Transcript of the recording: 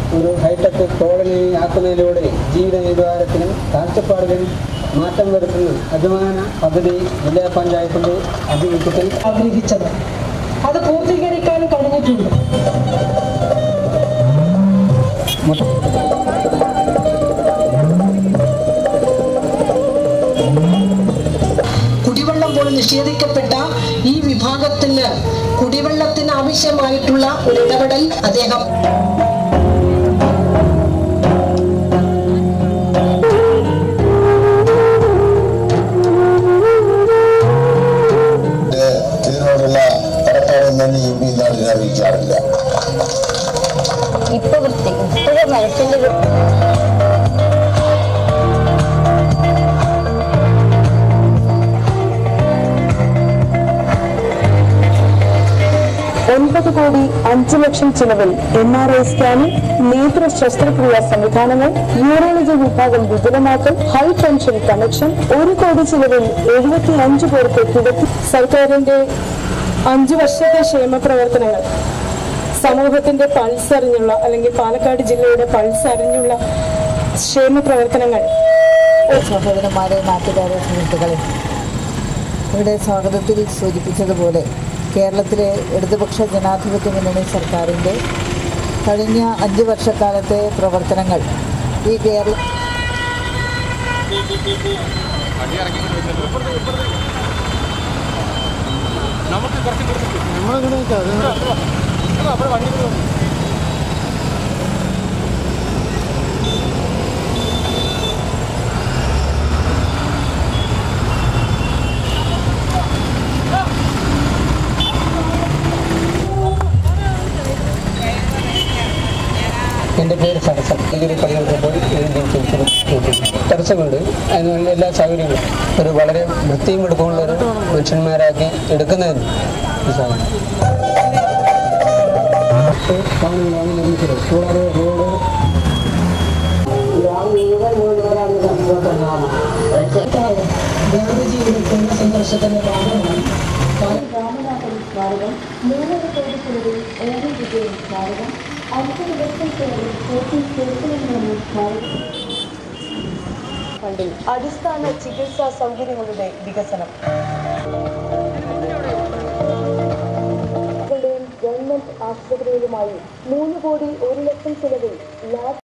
ഒരു hi tech colony ആക്കുന്നതിലൂടെ ജീവിത നിലവാരത്തിനും കാഴ്ചപ്പാടിലും മാറ്റം വരുത്തുന്ന അഭിമാന പദ്ധതി ജില്ലാ പഞ്ചായത്തിന്റെ ആഭിമുഖ്യത്തിൽ ആഗ്രഹിച്ചത് അത് പൂർത്തീകരിക്കാൻ കഴിഞ്ഞിട്ടുണ്ട് കുടിവെള്ളം പോലും നിഷേധിക്കപ്പെട്ട ഈ വിഭാഗത്തിന് കുടിവെള്ളത്തിന് ആവശ്യമായിട്ടുള്ള ഒരു ഇടപെടൽ അദ്ദേഹം ഇതിനോടുള്ള കടപ്പാടും തന്നെ യു പി നാടിനെ അറിയിക്കാറില്ല ഇപ്പൊ വൃത്തി ഇപ്പോഴും മനസ്സിന്റെ വൃത്തി ഒൻപത് കോടി അഞ്ച് ലക്ഷം ചിലവിൽ എം ആർ ഐ സ്കാനിംഗ് നേത്ര ശസ്ത്രക്രിയ സംവിധാനങ്ങൾ യൂറോളജി വിഭാഗം വിപുലമാക്കൽ ഹൈ ടെൻഷൻ കണക്ഷൻ ഒരു കോടി ചിലവിൽ എഴുപത്തി അഞ്ച് പേർക്ക് കിടത്തി സർക്കാരിന്റെ അഞ്ചു വർഷത്തെ ക്ഷേമ പ്രവർത്തനങ്ങൾ സമൂഹത്തിന്റെ പൾസ് അറിഞ്ഞുള്ള അല്ലെങ്കിൽ പാലക്കാട് ജില്ലയുടെ പൾസ് അറിഞ്ഞുള്ള ക്ഷേമ പ്രവർത്തനങ്ങൾ സഹോദരന്മാരെ നാട്ടുകാരെ സുഹൃത്തുക്കളെ ഇവിടെ സ്വാഗതത്തിൽ സൂചിപ്പിച്ചതുപോലെ കേരളത്തിലെ ഇടതുപക്ഷ ജനാധിപത്യ മുന്നണി സർക്കാരിൻ്റെ കഴിഞ്ഞ അഞ്ച് വർഷക്കാലത്തെ പ്രവർത്തനങ്ങൾ ഈ കേരള എൻ്റെ പേര് സരസം ഡിഗ്രി പഠിക്കുമ്പോൾ തടസ്സമുണ്ട് അതിനുള്ള എല്ലാ സൗകര്യങ്ങളും ഒരു വളരെ വൃത്തിയും എടുക്കുമുള്ള ഒരു മനുഷ്യന്മാരാക്കി എടുക്കുന്നതിന് ഈ സാധനം ഭവനങ്ങളാണ് നിർമ്മിച്ചത് കൂടാതെ റോഡ് ഗാന്ധിജിയുടെ കേന്ദ്ര സന്ദർശനത്തിന്റെ ഭാഗമായി രാമനാഥൻ സ്മാരകം മൂന്നര കോടി ചെലവിൽ ഓരോ വിജയം സ്മാരകം അഞ്ച് ദിവസം ചെലവിൽ കോച്ചി ചെറുപ്പുകളുടെ സ്മാരകം ഫണ്ടിൽ അടിസ്ഥാന ചികിത്സാ സൗകര്യങ്ങളുടെ വികസനം ഗവൺമെന്റ് ആശുപത്രികളുമായി മൂന്ന് കോടി ഒരു ലക്ഷം ചെലവിൽ ലാബ്